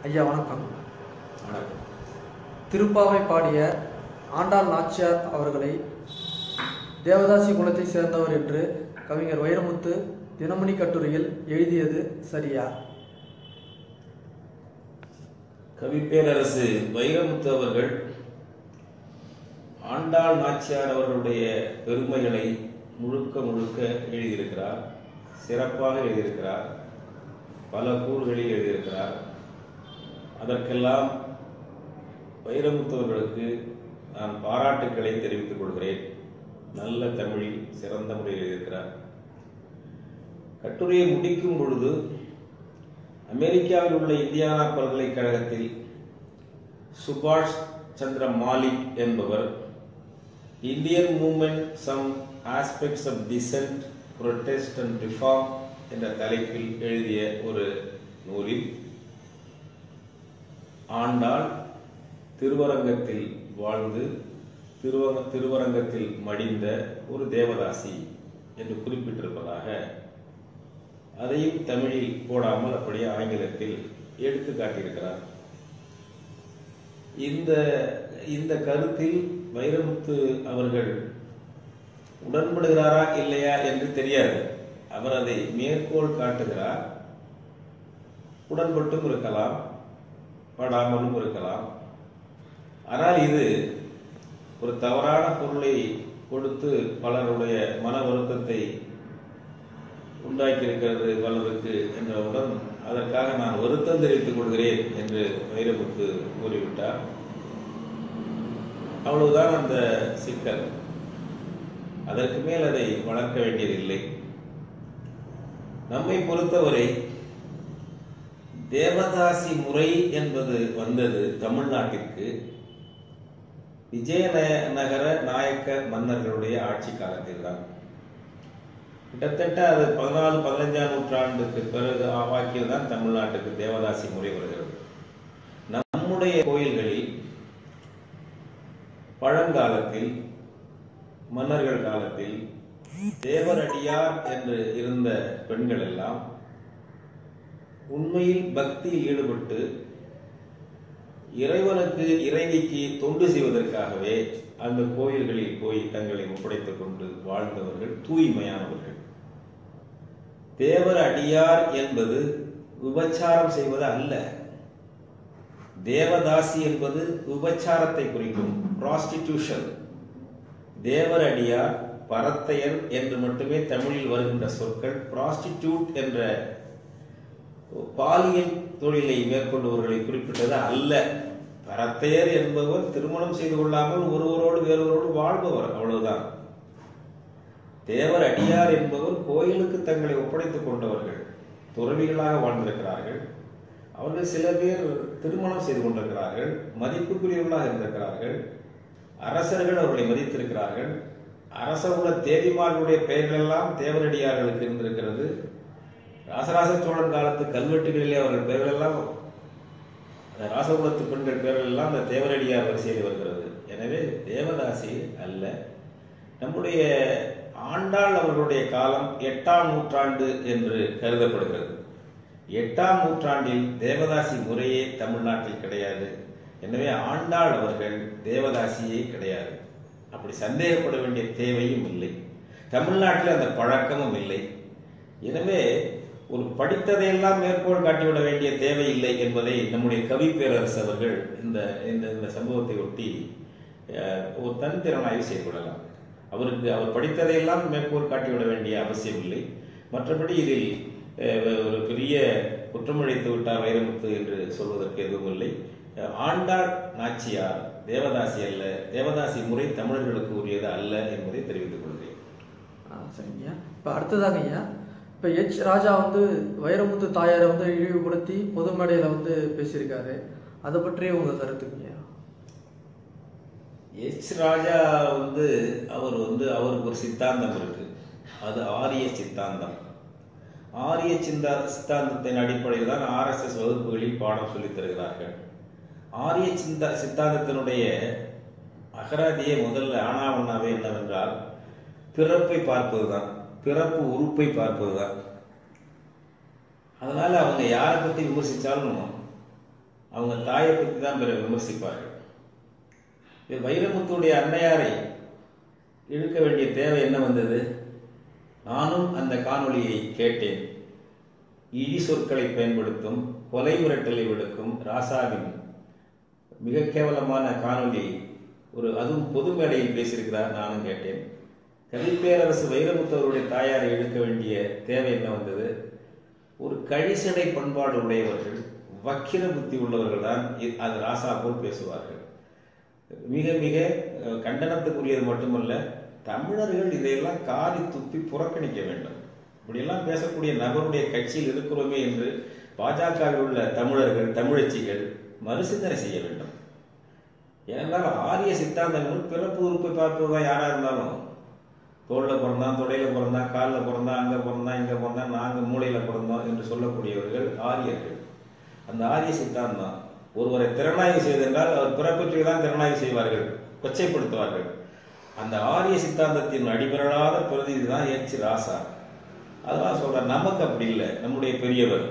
ஐயா வணக்கம் வணக்கம் திருப்பாவை பாடிய ஆண்டாள் நாச்சியார் அவர்களை தேவதாசி குலத்தை சேர்ந்தவர் என்று கவிஞர் வைரமுத்து தினமணி கட்டுரையில் எழுதியது சரியா கவிப்பேரரசு வைரமுத்து அவர்கள் ஆண்டாள் நாச்சியார் அவர்களுடைய பெருமைகளை முழுக்க முழுக்க எழுதியிருக்கிறார் சிறப்பாக எழுதியிருக்கிறார் பல கூறுகளில் எழுதியிருக்கிறார் அதற்கெல்லாம் வைரமுத்து அவர்களுக்கு நான் பாராட்டுக்களை தெரிவித்துக் கொள்கிறேன் நல்ல தமிழில் சிறந்த முறையில் எழுதியிருக்கிறார் கட்டுரையை முடிக்கும் பொழுது அமெரிக்காவில் உள்ள இந்தியானா பல்கலைக்கழகத்தில் சுபாஷ் சந்திர மாலிக் என்பவர் Indian movement some aspects of dissent protest and reform என்ற தலைப்பில் எழுதிய ஒரு நூலில் ஆண்டாள் திருவரங்கத்தில் வாழ்ந்து திருவர திருவரங்கத்தில் மடிந்த ஒரு தேவதாசி என்று குறிப்பிட்டிருப்பதாக அதையும் தமிழில் போடாமல் அப்படியே ஆங்கிலத்தில் எடுத்து காட்டியிருக்கிறார் இந்த இந்த கருத்தில் வைரமுத்து அவர்கள் உடன்படுகிறாரா இல்லையா என்று தெரியாது அவர் அதை மேற்கோள் காட்டுகிறார் உடன்பட்டும் இருக்கலாம் படாமலும் இருக்கலாம் ஆனால் இது ஒரு தவறான பொருளை கொடுத்து பலருடைய மன வருத்தத்தை உண்டாக்கி இருக்கிறது பலருக்கு என்றவுடன் அதற்காக நான் வருத்தம் தெரிவித்துக் கொள்கிறேன் என்று வைரமுத்து கூறிவிட்டார் அவ்வளவுதான் அந்த சிக்கல் அதற்கு மேல் அதை வளர்க்க வேண்டியதில்லை நம்மை பொறுத்தவரை தேவதாசி முறை என்பது வந்தது தமிழ்நாட்டிற்கு விஜயநகர நாயக்க மன்னர்களுடைய ஆட்சி காலத்தில் தான் கிட்டத்தட்ட அது பதினாலு பதினஞ்சாம் நூற்றாண்டுக்கு பிறகு வாக்கில் தான் தமிழ்நாட்டுக்கு தேவதாசி முறை வருகிறது நம்முடைய கோயில்களில் பழங்காலத்தில் மன்னர்கள் காலத்தில் தேவரடியார் என்று இருந்த பெண்கள் எல்லாம் உண்மையில் பக்தியில் ஈடுபட்டு இறைவனுக்கு இறைவிக்கு தொண்டு செய்வதற்காகவே அந்த கோயில்களில் போய் தங்களை ஒப்படைத்துக் கொண்டு வாழ்ந்தவர்கள் தூய்மையானவர்கள் தேவர் அடியார் என்பது விபச்சாரம் செய்வது அல்ல தேவதாசி என்பது விபச்சாரத்தை குறிக்கும் ப்ராஸ்டிடியூஷன் தேவர் அடியார் பரத்தையர் என்று மட்டுமே தமிழில் வருகின்ற சொற்கள் ப்ராஸ்டிடியூட் என்ற பாலியல் தொழிலை மேற்கொண்டவர்களை குறிப்பிட்டது அல்ல பரத்தையர் என்பவர் திருமணம் செய்து கொள்ளாமல் ஒருவரோடு வேறொருவரோடு வாழ்பவர் அவ்வளவுதான் தேவர் அடியார் என்பவர் கோயிலுக்கு தங்களை ஒப்படைத்துக் கொண்டவர்கள் துறவிகளாக வாழ்ந்திருக்கிறார்கள் அவர்கள் சில பேர் திருமணம் செய்து கொண்டிருக்கிறார்கள் மதிப்புக்குரியவர்களாக இருந்திருக்கிறார்கள் அரசர்கள் அவர்களை மதித்திருக்கிறார்கள் அரசகுல தேவிமார்களுடைய பெயர்கள் எல்லாம் தேவரடியார்களுக்கு இருந்திருக்கிறது ராசராச சோழன் காலத்து கல்வெட்டுகளிலே அவர்கள் பெயர்கள் எல்லாம் அந்த ராசகுலத்து பெண்கள் பெயர்கள் எல்லாம் அந்த தேவரடியார் வரிசையில் வருகிறது எனவே தேவதாசி அல்ல நம்முடைய ஆண்டாள் அவர்களுடைய காலம் எட்டாம் நூற்றாண்டு என்று கருதப்படுகிறது எட்டாம் நூற்றாண்டில் தேவதாசி முறையே தமிழ்நாட்டில் கிடையாது எனவே ஆண்டாள் அவர்கள் தேவதாசியே கிடையாது அப்படி சந்தேகப்பட வேண்டிய தேவையும் இல்லை தமிழ்நாட்டில் அந்த பழக்கமும் இல்லை எனவே ஒரு படித்ததையெல்லாம் மேற்கோள் காட்டிவிட வேண்டிய தேவை இல்லை என்பதை நம்முடைய கவி பேரரசு அவர்கள் இந்த இந்த இந்த சம்பவத்தை ஒட்டி ஒரு தன்திறனாய்வு செய்து கொள்ளலாம் அவருக்கு அவர் படித்ததையெல்லாம் மேற்கோள் காட்டிவிட வேண்டிய அவசியம் இல்லை மற்றபடி இதில் ஒரு பெரிய குற்றமழைத்து விட்டார் வைரமுத்து என்று சொல்வதற்கு எதுவும் இல்லை ஆண்டாள் நாச்சியார் தேவதாசி அல்ல தேவதாசி முறை தமிழர்களுக்கு உரியது அல்ல என்பதை தெரிவித்துக் கொள்கிறேன் சரிங்க இப்போ அடுத்ததாக ஐயா இப்போ எச் ராஜா வந்து வைரமுத்து தாயாரை வந்து இழிவுபடுத்தி பொது மேடையில் வந்து பேசியிருக்காரு அதை பற்றி உங்கள் கருத்துக்குங்க எச் ராஜா வந்து அவர் வந்து அவருக்கு ஒரு சித்தாந்தம் இருக்கு அது ஆரிய சித்தாந்தம் ஆரிய சிந்தா சித்தாந்தத்தின் அடிப்படையில் தான் ஆர்எஸ்எஸ் வகுப்புகளில் பாடம் சொல்லித் தருகிறார்கள் ஆரிய சிந்தா சித்தாந்தத்தினுடைய அகராதியே முதல்ல ஆனாவண்ணாவே என்னவென்றால் பிறப்பை பார்ப்பதுதான் பிறப்பு உறுப்பை பார்ப்பதுதான் அதனால அவங்க யாரை பத்தி விமர்சிச்சாலும் அவங்க தாயை பற்றி தான் பிற விமர்சிப்பார்கள் இது வைரமுத்துடைய அன்னையாரை இழுக்க வேண்டிய தேவை என்ன வந்தது நானும் அந்த காணொளியை கேட்டேன் இழி சொற்களை பயன்படுத்தும் கொலை மிரட்டலை விடுக்கும் ராசாவின் மிக கேவலமான காணொளி ஒரு அதுவும் பொது மேடையில் பேசியிருக்கிறார் நானும் கேட்டேன் கவிப்பேரரசு வைரமுத்து அவருடைய தாயாரை இழுக்க வேண்டிய தேவை என்ன வந்தது ஒரு கழிசடை பண்பாடு உடையவர்கள் வக்கிர புத்தி உள்ளவர்கள் தான் இ- அது ராசா போல் பேசுவார்கள் மிக மிக அஹ், கண்டனத்துக்குரியது மட்டுமல்ல தமிழர்கள் இதையெல்லாம் காரி துப்பி புறக்கணிக்க வேண்டும் இப்படியெல்லாம் பேசக்கூடிய நபருடைய கட்சியில் இருக்கிறோமே என்று பாஜகவில் உள்ள தமிழர்கள் தமிழச்சிகள் மறுசிந்தனை செய்ய வேண்டும் ஏனென்றால் ஆரிய சித்தாந்தங்கள் பிறப்பு உறுப்பை பார்ப்பதுதான் யாரா இருந்தாலும் தோல்ல பிறந்தான் தொடையில பிறந்தான் காலில் பிறந்தான் அங்க பிறந்தான் இங்க பிறந்தான் நாங்க மூளையில பிறந்தோம் என்று சொல்லக்கூடியவர்கள் ஆரியர்கள் அந்த ஆரிய சித்தாந்தம் ஒருவரை திறனாய்வு செய்தென்றால் அவர் பிறப்பற்றி தான் திறனாய்வு செய்வார்கள் கொச்சைப்படுத்துவார்கள் அந்த ஆரிய சித்தாந்தத்தின் அடிபரடாத பிரதிநிதி தான் எச் ராசா அதெல்லாம் சொல்றேன் நமக்கு அப்படி இல்லை நம்முடைய பெரியவர்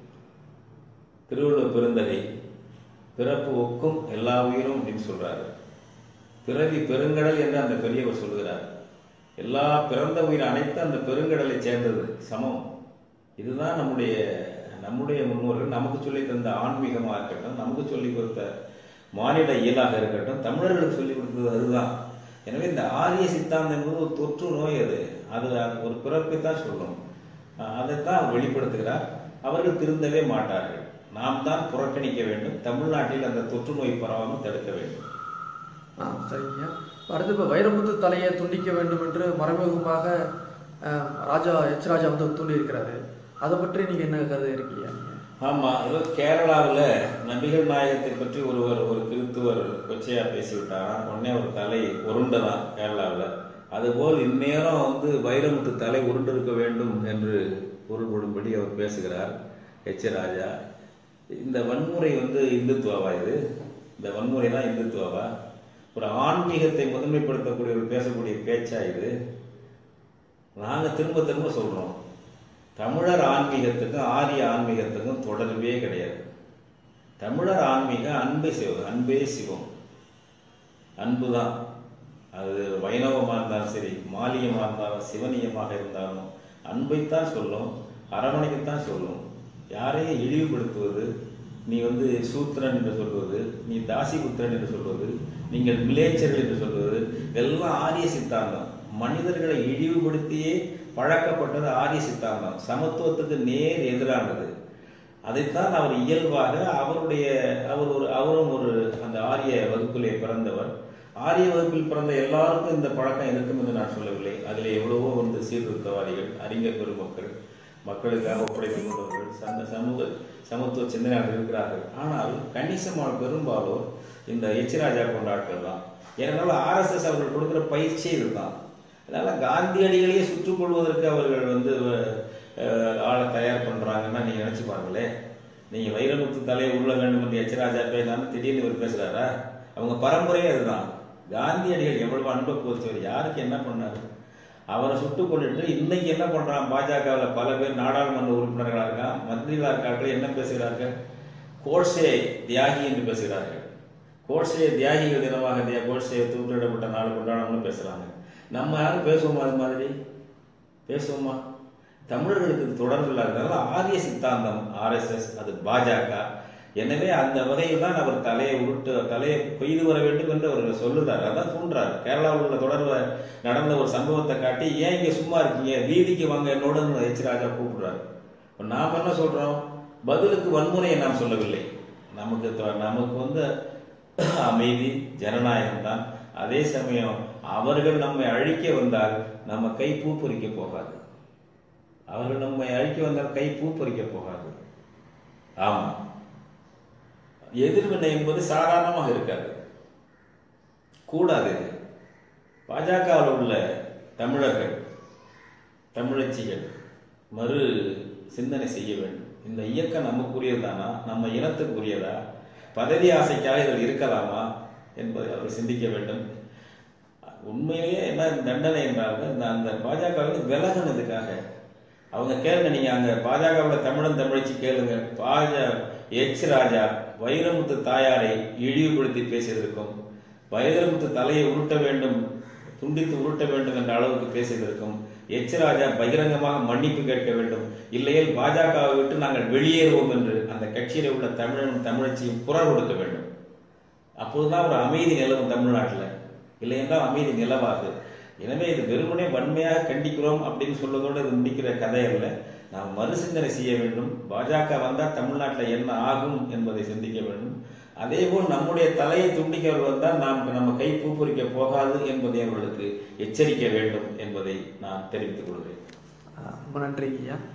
திருவள்ளுவர் பெருந்தகை பிறப்பு ஒக்கும் எல்லா உயிரும் அப்படின்னு சொல்றாரு பிறவி பெருங்கடல் என்று அந்த பெரியவர் சொல்லுகிறார் எல்லா பிறந்த உயிர் அனைத்து அந்த பெருங்கடலை சேர்ந்தது சமம் இதுதான் நம்முடைய நம்முடைய முன்னோர்கள் நமக்கு சொல்லி தந்த ஆன்மீகமாக இருக்கட்டும் நமக்கு சொல்லி கொடுத்த மானிட இயலாக இருக்கட்டும் தமிழர்களுக்கு சொல்லி கொடுத்தது அதுதான் எனவே இந்த ஆரிய சித்தாந்தம் என்பது ஒரு தொற்று நோய் அது அது ஒரு பிறப்பை தான் சொல்லும் அஹ் அதைத்தான் அவர் வெளிப்படுத்துகிறார் அவர்கள் திருந்தவே மாட்டார்கள் நாம் தான் புறக்கணிக்க வேண்டும் தமிழ்நாட்டில் அந்த தொற்று நோய் பரவாமல் தடுக்க வேண்டும் ஆ சரிங்க அடுத்து இப்போ வைரமுத்து தலையை துண்டிக்க வேண்டும் என்று மறைமுகமாக அஹ், ராஜா எச் ராஜா வந்து தூண்டியிருக்கிறாரு அதை பற்றி நீங்கள் என்ன கருது இருக்கீங்க நீங்க? ஆமா ஏதோ கேரளாவில் நபிகள் நாயகத்தை பற்றி ஒருவர் ஒரு கிறித்துவர் கொச்சையா பேசிவிட்டாராம் உடனே ஒரு தலை உருண்டதான் கேரளாவில் அதுபோல் இந்நேரம் வந்து வைரமுத்து தலை உருண்டிருக்க வேண்டும் என்று பொருள்படும்படி அவர் பேசுகிறார் எச் ராஜா இந்த வன்முறை வந்து இந்துத்துவாவா இது இந்த வன்முறை தான் இந்துத்துவாவா ஒரு ஆன்மீகத்தை முதன்மைப்படுத்தக்கூடியவர் பேசக்கூடிய பேச்சா இது நாங்க திரும்ப திரும்ப சொல்றோம் தமிழர் ஆன்மீகத்துக்கும் ஆரிய ஆன்மீகத்துக்கும் தொடர்பே கிடையாது தமிழர் ஆன்மீகம் அன்பே சிவம் அன்பே சிவம் அன்பு தான் அது வைணவமாக இருந்தாலும் சரி மாலியமாக இருந்தாலும் சிவனியமாக இருந்தாலும் அன்பைத்தான் சொல்லும் அரவணைக்கத்தான் சொல்லும் யாரையும் இழிவுபடுத்துவது நீ வந்து சூத்திரன் என்று சொல்வது நீ தாசிபுத்திரன் என்று சொல்வது நீங்கள் மிலேச்சர்கள் என்று சொல்வது இதெல்லாம் ஆரிய சித்தாந்தம் மனிதர்களை இழிவுபடுத்தியே பழக்கப்பட்டது ஆரிய சித்தாந்தம் சமத்துவத்துக்கு நேர் எதிரானது அதைத்தான் அவர் இயல்பாக அவருடைய அவர் ஒரு அவரும் ஒரு அந்த ஆரிய வகுப்பிலே பிறந்தவர் ஆரிய வகுப்பில் பிறந்த எல்லாருக்கும் இந்த பழக்கம் இருக்கும் என்று நான் சொல்லவில்லை அதில் எவ்வளவோ வந்து சீர்திருத்தவாதிகள் அறிஞர் பெருமக்கள் மக்களுக்காக ஒப்படைத்துக் கொண்டவர்கள் சந்த சமூக சமத்துவ சிந்தனையாளர்கள் இருக்கிறார்கள் ஆனால் கணிசமான பெரும்பாலோர் இந்த எச்ராஜா கொண்ட ஆட்கள் தான் ஏனென்றால் ஆர்எஸ்எஸ் அவர்கள் கொடுக்குற பயிற்சி இதுதான் அதனால காந்தியடிகளையே சுற்றுக் கொள்வதற்கு அவர்கள் வந்து அஹ், ஆளை தயார் பண்றாங்கன்னா நீங்க நினைச்சு பாருங்களேன் நீங்க வைரமுத்து தலையை உள்ள வேண்டும் என்று எச்ராஜா பேசினாலும் திடீர்னு இவர் பேசுறாரா அவங்க பரம்பரையே அதுதான் காந்தியடிகள் எவ்வளவு அன்பை போச்சவர் யாருக்கு என்ன பண்ணாரு அவரை சுட்டு கொண்டுட்டு இன்னைக்கு என்ன பண்றான் பாஜகவில் பல பேர் நாடாளுமன்ற உறுப்பினர்களாக இருக்கான் மந்திரிகளாக இருக்கார்கள் என்ன பேசுகிறார்கள் கோட்சே தியாகி என்று பேசுகிறார்கள் கோட்சே தியாகிகள் தினமாக தியா கோட்சே தூக்கிலிடப்பட்ட நாள் கொண்டாடணும்னு பேசுறாங்க நம்ம யாரும் பேசுவோமா அது மாதிரி பேசுவோமா தமிழர்களுக்கு இது தொடர்பு இல்லாததால ஆரிய சித்தாந்தம் ஆர்எஸ்எஸ் அது பாஜக எனவே அந்த வகையில் தான் அவர் தலையை உருட்டு தலையை கொய்து வர வேண்டும் என்று அவர் சொல்லுறாரு அதான் தூண்டுறாரு கேரளாவில் உள்ள தொடர்பு நடந்த ஒரு சம்பவத்தை காட்டி ஏன் இங்க சும்மா இருக்கீங்க வீதிக்கு வாங்க என்னோட எச் ராஜா கூப்பிடுறாரு இப்ப நாம் என்ன சொல்றோம் பதிலுக்கு வன்முறையை நாம் சொல்லவில்லை நமக்கு தொ- நமக்கு வந்து அமைதி ஜனநாயகம் தான் அதே சமயம் அவர்கள் நம்மை அழிக்க வந்தால் நம்ம கை பூ பறிக்க போகாது அவர்கள் நம்மை அழிக்க வந்தால் கை பூ பறிக்க போகாது ஆமா எதிர்வினை என்பது சாதாரணமாக இருக்காது கூடாது இது பாஜகவில் உள்ள தமிழர்கள் தமிழச்சிகள் மறு சிந்தனை செய்ய வேண்டும் இந்த இயக்கம் நமக்குரியதானா நம்ம இனத்துக்குரியதா பதவி ஆசைக்காக இதில் இருக்கலாமா என்பதை அவர்கள் சிந்திக்க வேண்டும் உண்மையிலேயே என்ன தண்டனை என்றால் இந்த அந்த பாஜகவிலிருந்து விலகினதுக்காக அவங்க கேளுங்க நீங்க அங்க பாஜகவோட தமிழன் தமிழச்சி கேளுங்க பாஜ எச் ராஜா வைரமுத்து தாயாரை இழிவுபடுத்தி பேசியதற்கும் வைரமுத்து தலையை உருட்ட வேண்டும் துண்டித்து உருட்ட வேண்டும் என்ற அளவுக்கு பேசியதற்கும் எச் ராஜா பகிரங்கமாக மன்னிப்பு கேட்க வேண்டும் இல்லையேல் பாஜகவை விட்டு நாங்கள் வெளியேறுவோம் என்று அந்த கட்சியில உள்ள தமிழனும் தமிழச்சியும் குரல் கொடுக்க வேண்டும் அப்போதுதான் ஒரு அமைதி நிலவும் தமிழ்நாட்டில் இல்லை என்றால் அமைதி நிலவாது எனவே இது வெறுமனே வன்மையாக கண்டிக்கிறோம் அப்படின்னு சொல்வதோடு இது முடிக்கிற கதை அல்ல நாம் மறுசிந்தனை செய்ய வேண்டும் பாஜக வந்தால் தமிழ்நாட்டில் என்ன ஆகும் என்பதை சிந்திக்க வேண்டும் அதேபோல் நம்முடைய தலையை துண்டிக்கிறவர் வந்தால் நாம் நம்ம கை பூப்பறிக்க போகாது என்பதை அவர்களுக்கு எச்சரிக்க வேண்டும் என்பதை நான் தெரிவித்துக் கொள்கிறேன் ஆஹ் ரொம்ப நன்றி ஐயா